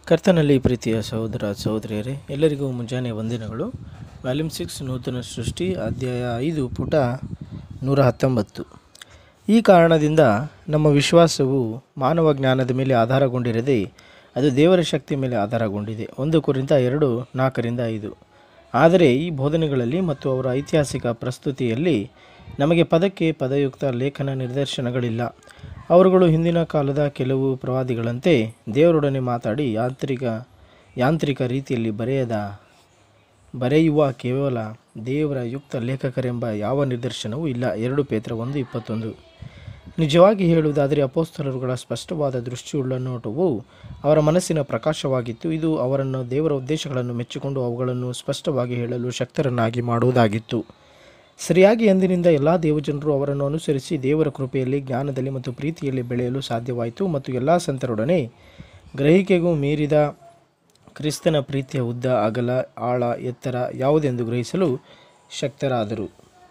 ಕರ್ತನಲ್ಲಿ ಪ್ರೀತಿಯ ಸಹೋದರ ಸಹೋದರಿಯರೇ ಎಲ್ಲರಿಗೂ ಮುಂಜಾನೆ ವಂದನೆಗಳು ವ್ಯಾಲ್ಯೂಮ್ ಸಿಕ್ಸ್ ನೂತನ ಸೃಷ್ಟಿ ಅಧ್ಯಾಯ ಐದು ಪುಟ ನೂರ ಹತ್ತೊಂಬತ್ತು ಈ ಕಾರಣದಿಂದ ನಮ್ಮ ವಿಶ್ವಾಸವು ಮಾನವ ಜ್ಞಾನದ ಮೇಲೆ ಆಧಾರಗೊಂಡಿರದೆ ಅದು ದೇವರ ಶಕ್ತಿ ಮೇಲೆ ಆಧಾರಗೊಂಡಿದೆ ಒಂದು ಕುರಿತ ಎರಡು ನಾಲ್ಕರಿಂದ ಐದು ಆದರೆ ಈ ಬೋಧನೆಗಳಲ್ಲಿ ಮತ್ತು ಅವರ ಐತಿಹಾಸಿಕ ಪ್ರಸ್ತುತಿಯಲ್ಲಿ ನಮಗೆ ಪದಕ್ಕೆ ಪದಯುಕ್ತ ಲೇಖನ ನಿದರ್ಶನಗಳಿಲ್ಲ ಅವರುಗಳು ಹಿಂದಿನ ಕಾಲದ ಕೆಲವು ಪ್ರವಾದಿಗಳಂತೆ ದೇವರೊಡನೆ ಮಾತಾಡಿ ಯಾಂತ್ರಿಕ ಯಾಂತ್ರಿಕ ರೀತಿಯಲ್ಲಿ ಬರೆಯದ ಬರೆಯುವ ಕೇವಲ ದೇವರ ಯುಕ್ತ ಲೇಖಕರೆಂಬ ಯಾವ ನಿದರ್ಶನವೂ ಇಲ್ಲ ಎರಡು ಪೇತ್ರ ಒಂದು ಇಪ್ಪತ್ತೊಂದು ನಿಜವಾಗಿ ಹೇಳುವುದಾದರೆ ಅಪೋಸ್ತಲರುಗಳ ಸ್ಪಷ್ಟವಾದ ದೃಷ್ಟಿಯುಳ್ಳ ನೋಟವು ಅವರ ಮನಸ್ಸಿನ ಪ್ರಕಾಶವಾಗಿತ್ತು ಇದು ಅವರನ್ನು ದೇವರ ಉದ್ದೇಶಗಳನ್ನು ಮೆಚ್ಚಿಕೊಂಡು ಅವುಗಳನ್ನು ಸ್ಪಷ್ಟವಾಗಿ ಹೇಳಲು ಶಕ್ತರನ್ನಾಗಿ ಮಾಡುವುದಾಗಿತ್ತು ಸರಿಯಾಗಿ ಅಂದಿನಿಂದ ಎಲ್ಲ ದೇವಜನರು ಅವರನ್ನು ಅನುಸರಿಸಿ ದೇವರ ಕೃಪೆಯಲ್ಲಿ ಜ್ಞಾನದಲ್ಲಿ ಮತ್ತು ಪ್ರೀತಿಯಲ್ಲಿ ಬೆಳೆಯಲು ಸಾಧ್ಯವಾಯಿತು ಮತ್ತು ಎಲ್ಲ ಸಂತರೊಡನೆ ಗ್ರಹಿಕೆಗೂ ಮೀರಿದ ಕ್ರಿಸ್ತನ ಪ್ರೀತಿಯ ಉದ್ದ ಅಗಲ ಆಳ ಎತ್ತರ ಯಾವುದೆಂದು ಗ್ರಹಿಸಲು ಶಕ್ತರಾದರು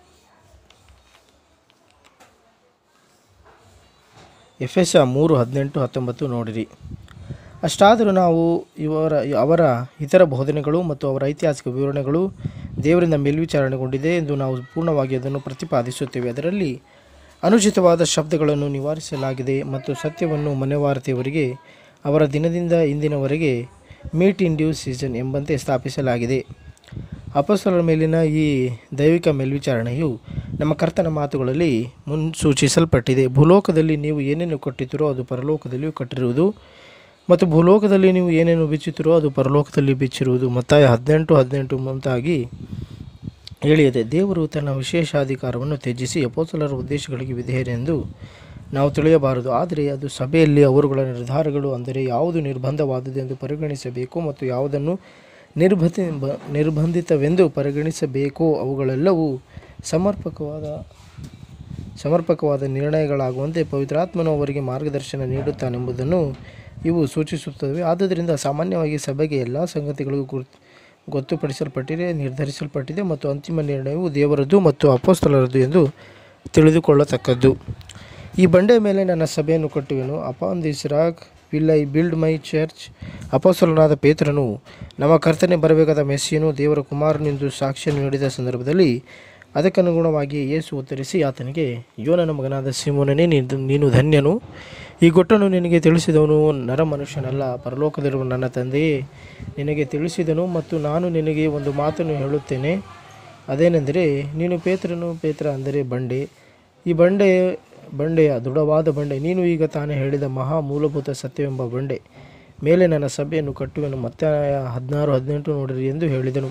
ಎಫ್ ಎಸ್ ಮೂರು ಹದಿನೆಂಟು ಹತ್ತೊಂಬತ್ತು ನೋಡಿರಿ ಅಷ್ಟಾದರೂ ನಾವು ಇವರ ಅವರ ಇತರ ಬೋಧನೆಗಳು ಮತ್ತು ಅವರ ಐತಿಹಾಸಿಕ ವಿವರಣೆಗಳು ದೇವರಿಂದ ಮೇಲ್ವಿಚಾರಣೆಗೊಂಡಿದೆ ಎಂದು ನಾವು ಪೂರ್ಣವಾಗಿ ಅದನ್ನು ಪ್ರತಿಪಾದಿಸುತ್ತೇವೆ ಅದರಲ್ಲಿ ಅನುಚಿತವಾದ ಶಬ್ದಗಳನ್ನು ನಿವಾರಿಸಲಾಗಿದೆ ಮತ್ತು ಸತ್ಯವನ್ನು ಮನೆವಾರ್ತೆಯವರಿಗೆ ಅವರ ದಿನದಿಂದ ಇಂದಿನವರೆಗೆ ಮೀಟ್ ಇನ್ ಡ್ಯೂ ಸೀಸನ್ ಎಂಬಂತೆ ಸ್ಥಾಪಿಸಲಾಗಿದೆ ಅಪಸ್ತಲರ ಮೇಲಿನ ಈ ದೈವಿಕ ಮೇಲ್ವಿಚಾರಣೆಯು ನಮ್ಮ ಕರ್ತನ ಮಾತುಗಳಲ್ಲಿ ಮುನ್ಸೂಚಿಸಲ್ಪಟ್ಟಿದೆ ಭೂಲೋಕದಲ್ಲಿ ನೀವು ಏನೇನು ಕಟ್ಟಿದ್ದೀರೋ ಅದು ಪರಲೋಕದಲ್ಲಿಯೂ ಕಟ್ಟಿರುವುದು ಮತ್ತು ಭೂಲೋಕದಲ್ಲಿ ನೀವು ಏನೇನು ಬಿಚ್ಚುತ್ತೀರೋ ಅದು ಪರಲೋಕದಲ್ಲಿ ಬಿಚ್ಚಿರುವುದು ಮತ್ತಾಯ ಹದಿನೆಂಟು ಹದಿನೆಂಟು ಮುಂತಾಗಿ ಹೇಳಿದೆ ದೇವರು ತನ್ನ ವಿಶೇಷಾಧಿಕಾರವನ್ನು ತ್ಯಜಿಸಿ ಅಪೋಸಲರ ಉದ್ದೇಶಗಳಿಗೆ ವಿಧೇಯರೆಂದು ನಾವು ತಿಳಿಯಬಾರದು ಆದರೆ ಅದು ಸಭೆಯಲ್ಲಿ ಅವರುಗಳ ನಿರ್ಧಾರಗಳು ಅಂದರೆ ಯಾವುದು ನಿರ್ಬಂಧವಾದುದೆಂದು ಪರಿಗಣಿಸಬೇಕು ಮತ್ತು ಯಾವುದನ್ನು ನಿರ್ಬಂಧಿ ನಿರ್ಬಂಧಿತವೆಂದು ಪರಿಗಣಿಸಬೇಕೋ ಅವುಗಳೆಲ್ಲವೂ ಸಮರ್ಪಕವಾದ ಸಮರ್ಪಕವಾದ ನಿರ್ಣಯಗಳಾಗುವಂತೆ ಪವಿತ್ರಾತ್ಮನು ಅವರಿಗೆ ಮಾರ್ಗದರ್ಶನ ನೀಡುತ್ತಾನೆಂಬುದನ್ನು ಇವು ಸೂಚಿಸುತ್ತವೆ ಆದುದರಿಂದ ಸಾಮಾನ್ಯವಾಗಿ ಸಭೆಗೆ ಎಲ್ಲ ಸಂಗತಿಗಳಿಗೂ ಗುರ್ ಗೊತ್ತುಪಡಿಸಲ್ಪಟ್ಟಿದೆ ನಿರ್ಧರಿಸಲ್ಪಟ್ಟಿದೆ ಮತ್ತು ಅಂತಿಮ ನಿರ್ಣಯವು ದೇವರದ್ದು ಮತ್ತು ಅಪೋಸ್ತಲರದ್ದು ಎಂದು ತಿಳಿದುಕೊಳ್ಳತಕ್ಕದ್ದು ಈ ಬಂಡೆಯ ಮೇಲೆ ನನ್ನ ಸಭೆಯನ್ನು ಕಟ್ಟುವೆನು upon this rock will I build my church ಅಪೋಸ್ತಲನಾದ ಪೇತ್ರನು ನಮ್ಮ ಕರ್ತನೆ ಬರಬೇಕಾದ ಮೆಸ್ಸಿಯನು ದೇವರ ಕುಮಾರನೆಂದು ಸಾಕ್ಷ್ಯ ನೀಡಿದ ಸಂದರ್ಭದಲ್ಲಿ ಅದಕ್ಕನುಗುಣವಾಗಿ ಯೇಸು ಉತ್ತರಿಸಿ ಆತನಿಗೆ ಯೋನನ ಮಗನಾದ ಸಿಮೋನನೇ ನೀನು ನೀನು ಧನ್ಯನು ಈ ಗೊಟ್ಟನ್ನು ನಿನಗೆ ತಿಳಿಸಿದವನು ನರ ಮನುಷ್ಯನಲ್ಲ ಪರಲೋಕದಲ್ಲಿರುವ ನನ್ನ ತಂದೆಯೇ ನಿನಗೆ ತಿಳಿಸಿದನು ಮತ್ತು ನಾನು ನಿನಗೆ ಒಂದು ಮಾತನ್ನು ಹೇಳುತ್ತೇನೆ ಅದೇನೆಂದರೆ ನೀನು ಪೇತ್ರನು ಪೇತ್ರ ಅಂದರೆ ಬಂಡೆ ಈ ಬಂಡೆ ಬಂಡೆಯ ದೃಢವಾದ ಬಂಡೆ ನೀನು ಈಗ ತಾನೇ ಹೇಳಿದ ಮಹಾ ಮೂಲಭೂತ ಸತ್ಯವೆಂಬ ಬಂಡೆ ಮೇಲೆ ನನ್ನ ಸಭೆಯನ್ನು ಕಟ್ಟುವೆನು ಮತ್ತೆ ಹದಿನಾರು ಹದಿನೆಂಟು ನೋಡಿರಿ ಎಂದು ಹೇಳಿದನು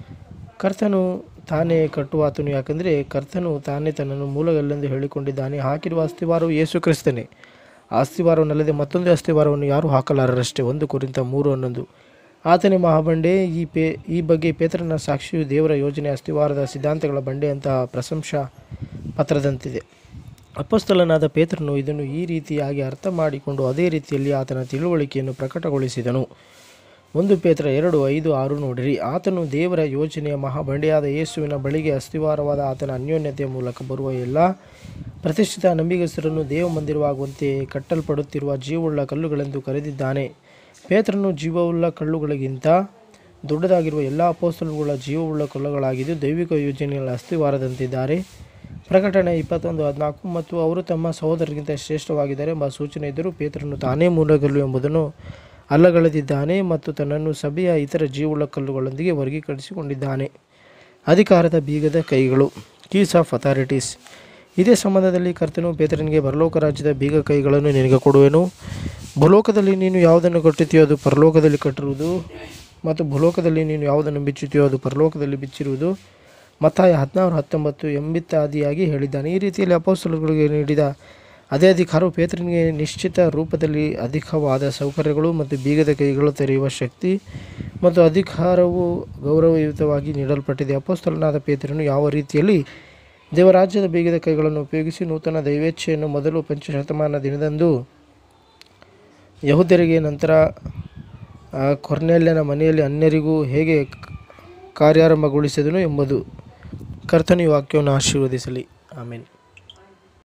ಕರ್ತನು ತಾನೇ ಕಟ್ಟುವಾತನು ಯಾಕಂದರೆ ಕರ್ತನು ತಾನೇ ತನ್ನನ್ನು ಮೂಲಗಲ್ಲೆಂದು ಹೇಳಿಕೊಂಡಿದ್ದಾನೆ ಹಾಕಿರುವ ಅಸ್ಥಿವಾರವು ಯೇಸು ಕ್ರಿಸ್ತನೇ ಆ ಅಸ್ಥಿವಾರವನ್ನಲ್ಲದೆ ಮತ್ತೊಂದು ಅಸ್ಥಿವಾರವನ್ನು ಯಾರೂ ಹಾಕಲಾರರಷ್ಟೇ ಒಂದು ಕುರಿತ ಮೂರು ಹನ್ನೊಂದು ಆತನೇ ಮಹಾಬಂಡೆ ಈ ಪೇ ಈ ಬಗ್ಗೆ ಪೇತ್ರನ ಸಾಕ್ಷಿಯು ದೇವರ ಯೋಜನೆ ಅಸ್ಥಿವಾರದ ಸಿದ್ಧಾಂತಗಳ ಬಂಡೆಯಂತಹ ಪ್ರಶಂಸಾ ಪತ್ರದಂತಿದೆ ಅಪಸ್ತಲನಾದ ಪೇತ್ರನು ಇದನ್ನು ಈ ರೀತಿಯಾಗಿ ಅರ್ಥ ಮಾಡಿಕೊಂಡು ಅದೇ ರೀತಿಯಲ್ಲಿ ಆತನ ತಿಳುವಳಿಕೆಯನ್ನು ಪ್ರಕಟಗೊಳಿಸಿದನು ಒಂದು ಪೇತ್ರ ಎರಡು ಐದು ಆರು ನೋಡಿರಿ ಆತನು ದೇವರ ಯೋಜನೆಯ ಮಹಾಬಂಡೆಯಾದ ಯೇಸುವಿನ ಬಳಿಗೆ ಅಸ್ಥಿವಾರವಾದ ಆತನ ಅನ್ಯೋನ್ಯತೆಯ ಮೂಲಕ ಬರುವ ಎಲ್ಲ ಪ್ರತಿಷ್ಠಿತ ನಂಬಿಗಸ್ತರನ್ನು ದೇವ ಮಂದಿರವಾಗುವಂತೆ ಕಟ್ಟಲ್ಪಡುತ್ತಿರುವ ಜೀವವುಳ್ಳ ಕಲ್ಲುಗಳೆಂದು ಕರೆದಿದ್ದಾನೆ ಪೇತ್ರನು ಜೀವವುಳ್ಳ ಕಲ್ಲುಗಳಿಗಿಂತ ದೊಡ್ಡದಾಗಿರುವ ಎಲ್ಲ ಅಪೋಸ್ತಲುಗಳ ಜೀವವುಳ್ಳ ಕಲ್ಲುಗಳಾಗಿದ್ದು ದೈವಿಕ ಯೋಜನೆಗಳ ಅಸ್ಥಿವಾರದಂತಿದ್ದಾರೆ ಪ್ರಕಟಣೆ ಇಪ್ಪತ್ತೊಂದು ಹದಿನಾಲ್ಕು ಮತ್ತು ಅವರು ತಮ್ಮ ಸಹೋದರರಿಗಿಂತ ಶ್ರೇಷ್ಠವಾಗಿದ್ದಾರೆ ಎಂಬ ಸೂಚನೆ ಇದ್ದರೂ ಪೇತ್ರನು ತಾನೇ ಮೂಲಗಲ್ಲು ಎಂಬುದನ್ನು ಅಲ್ಲಗಳೆದಿದ್ದಾನೆ ಮತ್ತು ತನ್ನನ್ನು ಸಭೆಯ ಇತರ ಜೀವವುಳ್ಳ ಕಲ್ಲುಗಳೊಂದಿಗೆ ವರ್ಗೀಕರಿಸಿಕೊಂಡಿದ್ದಾನೆ ಅಧಿಕಾರದ ಬೀಗದ ಕೈಗಳು ಕೀಸ್ ಆಫ್ ಅಥಾರಿಟೀಸ್ ಇದೇ ಸಂಬಂಧದಲ್ಲಿ ಕರ್ತನು ಪೇತ್ರನಿಗೆ ಪರಲೋಕ ರಾಜ್ಯದ ಬೀಗ ಕೈಗಳನ್ನು ನಿನಗೆ ಕೊಡುವೆನು ಭೂಲೋಕದಲ್ಲಿ ನೀನು ಯಾವುದನ್ನು ಕಟ್ಟುತ್ತೀಯೋ ಅದು ಪರಲೋಕದಲ್ಲಿ ಕಟ್ಟಿರುವುದು ಮತ್ತು ಭೂಲೋಕದಲ್ಲಿ ನೀನು ಯಾವುದನ್ನು ಬಿಚ್ಚುತ್ತೀಯೋ ಅದು ಪರಲೋಕದಲ್ಲಿ ಬಿಚ್ಚಿರುವುದು ಮತ್ತಾಯ ಹದಿನಾರು ಹತ್ತೊಂಬತ್ತು ಎಂಬಿತ್ತಾದಿಯಾಗಿ ಹೇಳಿದ್ದಾನೆ ಈ ರೀತಿಯಲ್ಲಿ ಅಪೋಸ್ತಲಗಳಿಗೆ ನೀಡಿದ ಅದೇ ಅಧಿಕಾರವು ಪೇತ್ರನಿಗೆ ನಿಶ್ಚಿತ ರೂಪದಲ್ಲಿ ಅಧಿಕವಾದ ಸೌಕರ್ಯಗಳು ಮತ್ತು ಬೀಗದ ಕೈಗಳು ತೆರೆಯುವ ಶಕ್ತಿ ಮತ್ತು ಅಧಿಕಾರವು ಗೌರವಯುತವಾಗಿ ನೀಡಲ್ಪಟ್ಟಿದೆ ಅಪೋಸ್ತಲನಾದ ಪೇತ್ರನು ಯಾವ ರೀತಿಯಲ್ಲಿ ದೇವರಾಜ್ಯದ ಬೀಗದ ಕೈಗಳನ್ನು ಉಪಯೋಗಿಸಿ ನೂತನ ದೈವೇಚ್ಛೆಯನ್ನು ಮೊದಲು ಪಂಚಶತಮಾನ ದಿನದಂದು ಯಹುದ್ಯರಿಗೆ ನಂತರ ಕೊರ್ನೆಲ್ಯನ ಮನೆಯಲ್ಲಿ ಅನ್ಯರಿಗೂ ಹೇಗೆ ಕಾರ್ಯಾರಂಭಗೊಳಿಸಿದನು ಎಂಬುದು ಕರ್ತನ ವಾಕ್ಯವನ್ನು ಆಶೀರ್ವದಿಸಲಿ ಆಮೇಲೆ